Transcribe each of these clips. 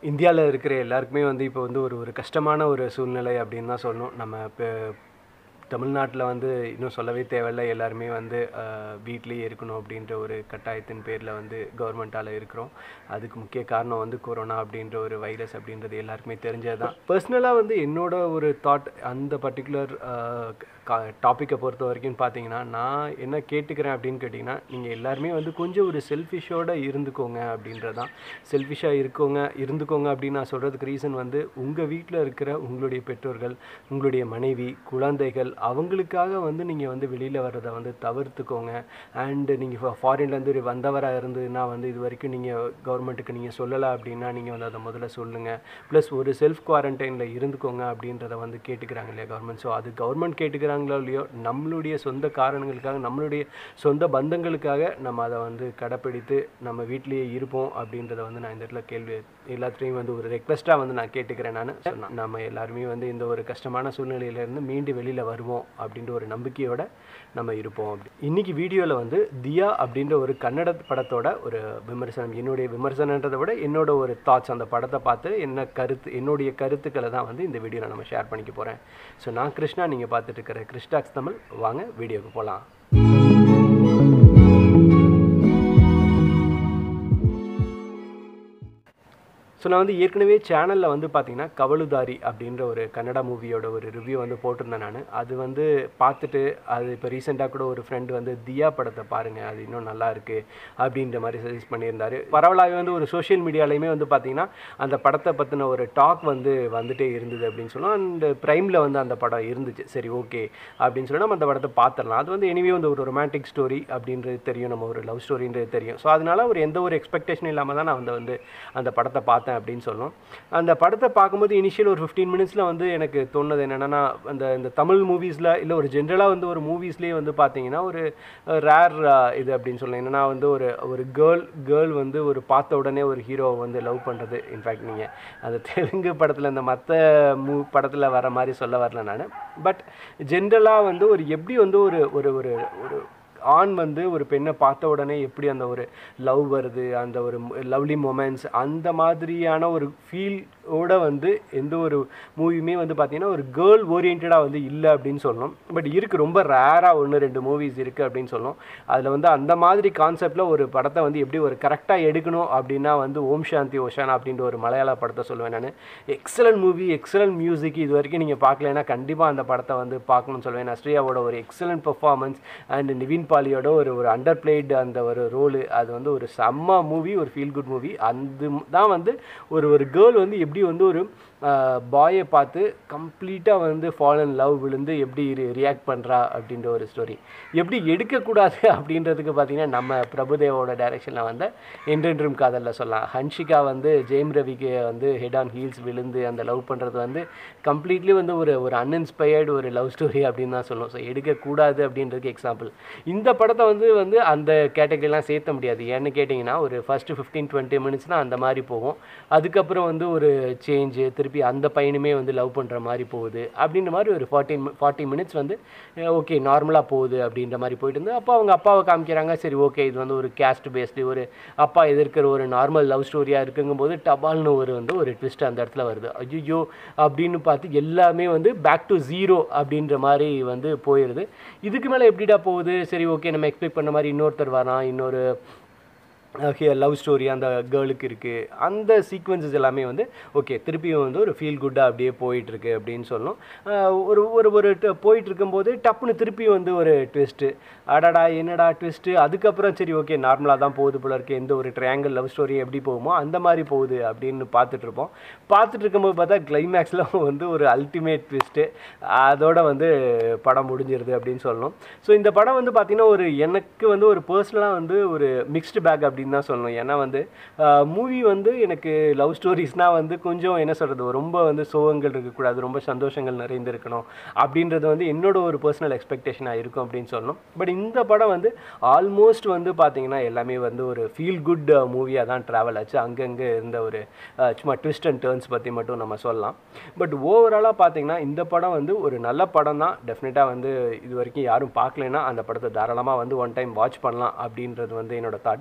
இந்தியாவில் இருக்கிற எல்லாருக்குமே வந்து இப்போ வந்து ஒரு ஒரு கஷ்டமான ஒரு சூழ்நிலை அப்படின்னு தான் சொல்லணும் நம்ம இப்போ தமிழ்நாட்டில் வந்து இன்னும் சொல்லவே தேவையில்ல எல்லாருமே வந்து ஆஹ், வீட்லயே இருக்கணும் அப்படின்ற ஒரு கட்டாயத்தின் பேரில் வந்து கவர்மெண்ட்டால் இருக்கிறோம் அதுக்கு முக்கிய காரணம் வந்து கொரோனா அப்படின்ற ஒரு வைரஸ் அப்படின்றது எல்லாருக்குமே தெரிஞ்சது தான் பர்சனலாக வந்து என்னோட ஒரு தாட் அந்த பர்டிகுலர் டாப்பிக்கை பொறுத்த வரைக்கும் பார்த்தீங்கன்னா நான் என்ன கேட்டுக்கிறேன் அப்படின்னு கேட்டிங்கன்னா நீங்கள் எல்லாருமே வந்து கொஞ்சம் ஒரு செல்ஃபிஷோட இருந்துக்கோங்க அப்படின்றது தான் செல்ஃபிஷாக இருக்கோங்க இருந்துக்கோங்க அப்படின்னு நான் சொல்கிறதுக்கு ரீசன் வந்து உங்கள் வீட்டில் இருக்கிற உங்களுடைய பெற்றோர்கள் உங்களுடைய மனைவி குழந்தைகள் அவங்களுக்காக வந்து நீங்கள் வந்து வெளியில் வர்றதை வந்து தவிர்த்துக்கோங்க அண்டு நீங்கள் ஃபாரின்லேருந்து வந்தவராக இருந்ததுன்னா வந்து இது வரைக்கும் நீங்கள் கவர்மெண்ட்டுக்கு நீங்கள் சொல்லலை அப்படின்னா நீங்கள் வந்து அதை முதல்ல சொல்லுங்கள் ப்ளஸ் ஒரு செல்ஃப் குவாரண்டைனில் இருந்துக்கோங்க அப்படின்றத வந்து கேட்டுக்கிறாங்க இல்லையா கவர்மெண்ட் ஸோ அது கவர்மெண்ட் கேட்டுக்கிறாங்களோ இல்லையோ நம்மளுடைய சொந்த காரணங்களுக்காக நம்மளுடைய சொந்த பந்தங்களுக்காக நம்ம அதை வந்து கடைப்பிடித்து நம்ம வீட்டிலேயே இருப்போம் அப்படின்றத வந்து நான் இந்த இடத்துல கேள்வி எல்லாத்துலேயும் வந்து ஒரு ரெக்வெஸ்ட்டாக வந்து நான் கேட்டுக்கிறேன் நான் நம்ம எல்லாருமே வந்து இந்த ஒரு கஷ்டமான சூழ்நிலையிலேருந்து மீண்டு வெளியில் வருவோம் அப்படின்ற ஒரு நம்பிக்கையோட நம்ம இருப்போம் அப்படி இன்னைக்கு வீடியோவில் வந்து தியா அப்படின்ற ஒரு கன்னட படத்தோட ஒரு விமர்சனம் என்னுடைய விமர்சனன்றதை விட என்னோட ஒரு தாட்ஸ் அந்த படத்தை பார்த்து என்ன கருத்து என்னுடைய கருத்துக்களை தான் வந்து இந்த வீடியோவில் நம்ம ஷேர் பண்ணிக்க போகிறேன் ஸோ நான் கிருஷ்ணா நீங்கள் பார்த்துட்டு இருக்கிற கிறிஸ்டாக்ஸ் தமிழ் வாங்க வீடியோக்கு போகலாம் ஸோ நான் வந்து ஏற்கனவே சேனலில் வந்து பார்த்தீங்கன்னா கவலுதாரி அப்படின்ற ஒரு கன்னடா மூவியோட ஒரு ரிவ்யூ வந்து போட்டிருந்தேன் நான் அது வந்து பார்த்துட்டு அது இப்போ ரீசெண்டாக கூட ஒரு ஃப்ரெண்டு வந்து தியா படத்தை பாருங்கள் அது இன்னும் நல்லா இருக்கு அப்படின்ற மாதிரி சஜஸ்ட் பண்ணியிருந்தாரு பரவலாகவே வந்து ஒரு சோஷியல் மீடியாலையுமே வந்து பார்த்தீங்கன்னா அந்த படத்தை பற்றின ஒரு டாக் வந்து வந்துட்டே இருந்தது அப்படின்னு சொன்னால் அந்த ப்ரைமில் வந்து அந்த படம் இருந்துச்சு சரி ஓகே அப்படின்னு சொல்லி நம்ம அந்த படத்தை பார்த்துடலாம் அது வந்து எனிவே வந்து ஒரு ரொமான்டிக் ஸ்டோரி அப்படின்றது தெரியும் நம்ம ஒரு லவ் ஸ்டோரின்றது தெரியும் ஸோ அதனால ஒரு எந்த ஒரு எக்ஸ்பெக்டேஷன் இல்லாமல் தான் நான் வந்து வந்து அந்த படத்தை பார்த்தேன் அப்படின்னு சொல்லணும் அந்த படத்தை பார்க்கும்போது இனிஷியல் ஒரு ஃபிஃப்டீன் மினிட்ஸில் வந்து எனக்கு தோணுது என்னென்னா அந்த இந்த தமிழ் மூவிஸில் இல்லை ஒரு ஜென்ரலாக வந்து ஒரு மூவிஸ்லேயே வந்து பார்த்தீங்கன்னா ஒரு ரேர் இது அப்படின்னு சொல்லலாம் என்னென்னா வந்து ஒரு ஒரு கேர்ள் கேர்ள் வந்து ஒரு பார்த்த உடனே ஒரு ஹீரோவை வந்து லவ் பண்ணுறது இன்ஃபேக்ட் நீங்கள் அந்த தெலுங்கு படத்தில் இந்த மற்ற மூ படத்தில் வர மாதிரி சொல்ல வரல நான் பட் ஜென்ரலாக வந்து ஒரு எப்படி வந்து ஒரு ஒரு ஒரு ஒரு ஆண் வந்து ஒரு பெண்ணை பார்த்த உடனே எப்படி அந்த ஒரு லவ் வருது அந்த ஒரு லவ்லி மொமெண்ட்ஸ் அந்த மாதிரியான ஒரு ஃபீலோட வந்து எந்த ஒரு மூவியுமே வந்து பார்த்தீங்கன்னா ஒரு கேர்ள் ஓரியன்டாக வந்து இல்லை அப்படின்னு சொல்லணும் பட் இருக்குது ரொம்ப ரேராக ஒன்று ரெண்டு மூவிஸ் இருக்குது அப்படின்னு சொல்லணும் அதில் வந்து அந்த மாதிரி கான்செப்டில் ஒரு படத்தை வந்து எப்படி ஒரு கரெக்டாக எடுக்கணும் அப்படின்னா வந்து ஓம் சாந்தி ஓஷான் அப்படின்ற ஒரு மலையாள படத்தை சொல்லுவேன் நான் எக்ஸலன்ட் மூவி எக்ஸலன்ட் மியூசிக் இது வரைக்கும் நீங்கள் பார்க்கலன்னா கண்டிப்பாக அந்த படத்தை வந்து பார்க்கணும்னு சொல்லுவேன் அஸ்ரியாவோட ஒரு எக்ஸலன்ட் பெர்ஃபார்மன்ஸ் அண்ட் நிவின் பாலியோட ஒரு ஒரு அண்டர் பிளேட் அந்த ஒரு ரோலு அது வந்து ஒரு செம்ம மூவி ஒரு ஃபீல் குட் மூவி அந்த தான் வந்து ஒரு ஒரு கேர்ள் வந்து எப்படி வந்து ஒரு பாயை பார்த்து கம்ப்ளீட்டாக வந்து ஃபால் அண்ட் லவ் விழுந்து எப்படி ரியாக்ட் பண்ணுறா அப்படின்ற ஒரு ஸ்டோரி எப்படி எடுக்கக்கூடாது அப்படின்றதுக்கு பார்த்தீங்கன்னா நம்ம பிரபுதேவோட டைரக்ஷனில் வந்த என்றென்றும் காதலில் சொல்லலாம் ஹன்ஷிகா வந்து ஜெயம் ரவிக்கு வந்து ஹெட் ஆன் ஹீல்ஸ் விழுந்து அந்த லவ் பண்ணுறது வந்து கம்ப்ளீட்லி வந்து ஒரு ஒரு அன்இன்ஸ்பயர்டு ஒரு லவ் ஸ்டோரி அப்படின்னு தான் சொல்லுவோம் ஸோ எடுக்கக்கூடாது அப்படின்றதுக்கு எக்ஸாம்பிள் இந்த படத்தை வந்து வந்து அந்த கேட்டகரிலாம் சேர்த்த முடியாது ஏன்னு கேட்டிங்கன்னா ஒரு ஃபஸ்ட்டு ஃபிஃப்டீன் டுவெண்ட்டி மினிட்ஸ் தான் அந்த மாதிரி போகும் அதுக்கப்புறம் வந்து ஒரு சேஞ்சு திருப்பி அந்த பையனுமே வந்து லவ் பண்ணுற மாதிரி போகுது அப்படின்ற மாதிரி ஒரு ஃபார்ட்டின் ஃபார்ட்டி மினிட்ஸ் வந்து ஓகே நார்மலாக போகுது அப்படின்ற மாதிரி போயிட்டு இருந்து அப்போ அவங்க அப்பாவை காமிக்கிறாங்க சரி ஓகே இது வந்து ஒரு கேஸ்ட் பேஸ்டு ஒரு அப்பா எதிர்க்கிற ஒரு நார்மல் லவ் ஸ்டோரியாக இருக்குங்கும்போது டபால்னு ஒரு வந்து ஒரு ட்விஸ்ட் அந்த இடத்துல வருது ஐயோ அப்படின்னு பார்த்து எல்லாமே வந்து பேக் டு ஜீரோ அப்படின்ற மாதிரி வந்து போயிடுது இதுக்கு மேலே எப்படிடா போகுது சரி ஓகே நம்ம எக்ஸ்பெக்ட் பண்ண மாதிரி இன்னொருத்தர் வரான் இன்னொரு லவ் ஸ்டோரி அந்த கேர்ளுக்கு இருக்குது அந்த சீக்வன்சஸ் எல்லாமே வந்து ஓகே திருப்பியும் வந்து ஒரு ஃபீல் குட்டாக அப்படியே போயிட்டுருக்கு அப்படின்னு சொல்லணும் அஹ் ஒரு ஒரு ஒரு ட- போயிட்டு இருக்கும்போது டப்புன்னு திருப்பியும் வந்து ஒரு ட்விஸ்ட்டு அடடா என்னடா ட்விஸ்ட்டு அதுக்கப்புறம் சரி ஓகே நார்மலாக தான் போகுது போல இருக்கு எந்த ஒரு ட்ரையாங்கிள் லவ் ஸ்டோரி எப்படி போகுமோ அந்த மாதிரி போகுது அப்படின்னு பார்த்துட்டு இருப்போம் பார்த்துட்டு இருக்கும்போது பார்த்தா கிளைமேக்ஸில் வந்து ஒரு அல்டிமேட் ட்விஸ்ட்டு அதோட வந்து படம் முடிஞ்சிருது அப்படின்னு சொல்லணும் ஸோ இந்த படம் வந்து பார்த்திங்கன்னா ஒரு எனக்கு வந்து ஒரு பர்சனலாக வந்து ஒரு மிக்ஸ்டு பேக் அப்படின்னு தான் சொல்லணும் ஏன்னா வந்து மூவி வந்து எனக்கு லவ் ஸ்டோரிஸ்னால் வந்து கொஞ்சம் என்ன சொல்கிறது ரொம்ப வந்து சோகங்கள் இருக்கக்கூடாது ரொம்ப சந்தோஷங்கள் நிறைந்திருக்கணும் அப்படின்றது வந்து என்னோட ஒரு பர்சனல் எக்ஸ்பெக்டேஷனாக இருக்கும் அப்படின்னு சொல்லணும் பட் இந்த படம் வந்து ஆல்மோஸ்ட் வந்து பார்த்தீங்கன்னா எல்லாமே வந்து ஒரு ஃபீல் குட் மூவியாக தான் ட்ராவல் ஆச்சு அங்கங்கே இருந்த ஒரு அஹ், சும்மா ட்விஸ்ட் அண்ட் டேர்ன்ஸ் பற்றி மட்டும் நம்ம சொல்லலாம் பட் ஓவராலாக பார்த்தீங்கன்னா இந்த படம் வந்து ஒரு நல்ல படம் தான் டெஃபினட்டாக வந்து இது வரைக்கும் யாரும் பார்க்கலைன்னா அந்த படத்தை தாராளமாக வந்து ஒன் டைம் வாட்ச் பண்ணலாம் அப்படின்றது வந்து என்னோட தாட்டு பட் எனக்கு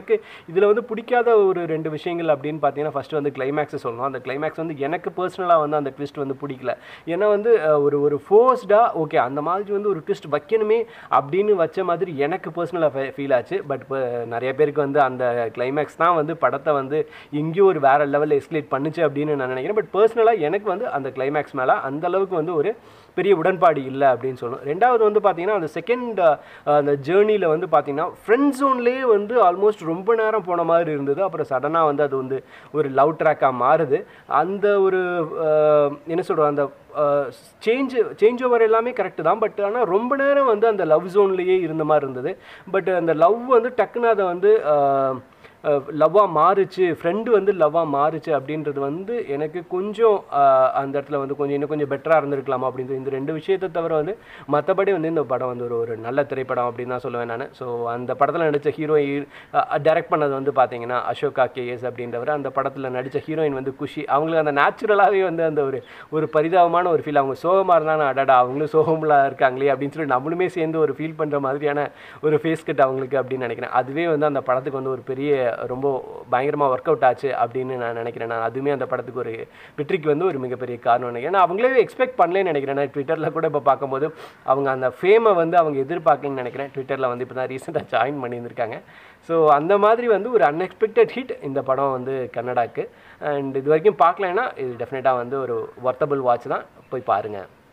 எனக்கு இதில் வந்து பிடிக்காத ஒரு ரெண்டு விஷயங்கள் அப்படின்னு பார்த்தீங்கன்னா ஃபஸ்ட்டு வந்து கிளைமேக்ஸை சொல்லணும் அந்த கிளைமேக்ஸ் வந்து எனக்கு பர்சனலாக வந்து அந்த ட்விஸ்ட் வந்து பிடிக்கல ஏன்னா வந்து அஹ், ஒரு ஒரு ஃபோர்ஸ்டாக ஓகே அந்த மாதிரி வந்து ஒரு ட்விஸ்ட் வைக்கணுமே அப்படின்னு வச்ச மாதிரி எனக்கு பர்சனலாக ஃபீல் ஆச்சு பட் இப்போ நிறைய பேருக்கு வந்து அந்த கிளைமேக்ஸ் தான் வந்து படத்தை வந்து எங்கேயோ ஒரு வேற லெவலில் எஸ்கலேட் பண்ணுச்சு அப்படின்னு நான் நினைக்கிறேன் பட் பர்சனலாக எனக்கு வந்து அந்த கிளைமேக்ஸ் மேலே அந்த அளவுக்கு வந்து ஒரு பெரிய உடன்பாடு இல்லை அப்படின்னு சொல்லணும் ரெண்டாவது வந்து பார்த்தீங்கன்னா அந்த செகண்ட் அந்த ஜேர்னியில் வந்து பார்த்தீங்கன்னா ஃப்ரெண்ட் ஜோன்லேயே வந்து ஆல்மோஸ்ட் ரொம்ப நேரம் போன மாதிரி இருந்தது அப்புறம் சடனாக வந்து அது வந்து ஒரு லவ் ட்ராக்காக மாறுது அந்த ஒரு அஹ், என்ன சொல்கிறது அந்த சேஞ்ச் சேஞ்ச் ஓவர் எல்லாமே கரெக்டு தான் பட் ஆனால் ரொம்ப நேரம் வந்து அந்த லவ் ஜோன்லேயே இருந்த மாதிரி இருந்தது பட் அந்த லவ் வந்து டக்குன்னு அதை வந்து லவ்வாக மாறுச்சு ஃப்ரெண்டு வந்து லவ்வாக மாறுச்சு அப்படின்றது வந்து எனக்கு கொஞ்சம் அஹ், அந்த இடத்துல வந்து கொஞ்சம் இன்னும் கொஞ்சம் பெட்டராக இருந்திருக்கலாமா அப்படின்றது இந்த ரெண்டு விஷயத்தை தவிர வந்து மற்றபடி வந்து இந்த படம் வந்து ஒரு ஒரு நல்ல திரைப்படம் அப்படின்னு தான் சொல்லுவேன் நான் ஸோ அந்த படத்தில் நடித்த ஹீரோயின் டைரக்ட் பண்ணது வந்து பார்த்தீங்கன்னா அசோகா கேஎஸ் அப்படின்றவர் அந்த படத்தில் நடித்த ஹீரோயின் வந்து குஷி அவங்களுக்கு அந்த நேச்சுரலாகவே வந்து அந்த ஒரு ஒரு பரிதாபமான ஒரு ஃபீல் அவங்க சோகமாக இருந்தாலும் அடடா அவங்களும் சோகமாக இருக்காங்களே அப்படின்னு சொல்லி நம்மளுமே சேர்ந்து ஒரு ஃபீல் பண்ணுற மாதிரியான ஒரு ஃபேஸ் கட் அவங்களுக்கு அப்படின்னு நினைக்கிறேன் அதுவே வந்து அந்த படத்துக்கு வந்து ஒரு பெரிய ரொம்ப பயங்கரமாக ஒர்க் அவுட் ஆச்சு அப்படின்னு நான் நினைக்கிறேன் நான் அதுவுமே அந்த படத்துக்கு ஒரு வெற்றிக்கு வந்து ஒரு மிகப்பெரிய காரணம் நினைக்கிறேன் ஏன்னா அவங்களே எக்ஸ்பெக்ட் பண்ணலன்னு நினைக்கிறேன் நான் ட்விட்டரில் கூட இப்போ பார்க்கும்போது அவங்க அந்த ஃபேமை வந்து அவங்க எதிர்பார்க்கலன்னு நினைக்கிறேன் ட்விட்டரில் வந்து இப்போ தான் ரீசெண்டாக ஜாயின் பண்ணியிருந்திருக்காங்க ஸோ அந்த மாதிரி வந்து ஒரு அன்எக்ஸ்பெக்டட் ஹிட் இந்த படம் வந்து கன்னடாக்கு அண்ட் இது வரைக்கும் பார்க்கலன்னா இது டெஃபினட்டாக வந்து ஒரு ஒர்த்தபிள் வாட்ச் தான் போய் பாருங்கள்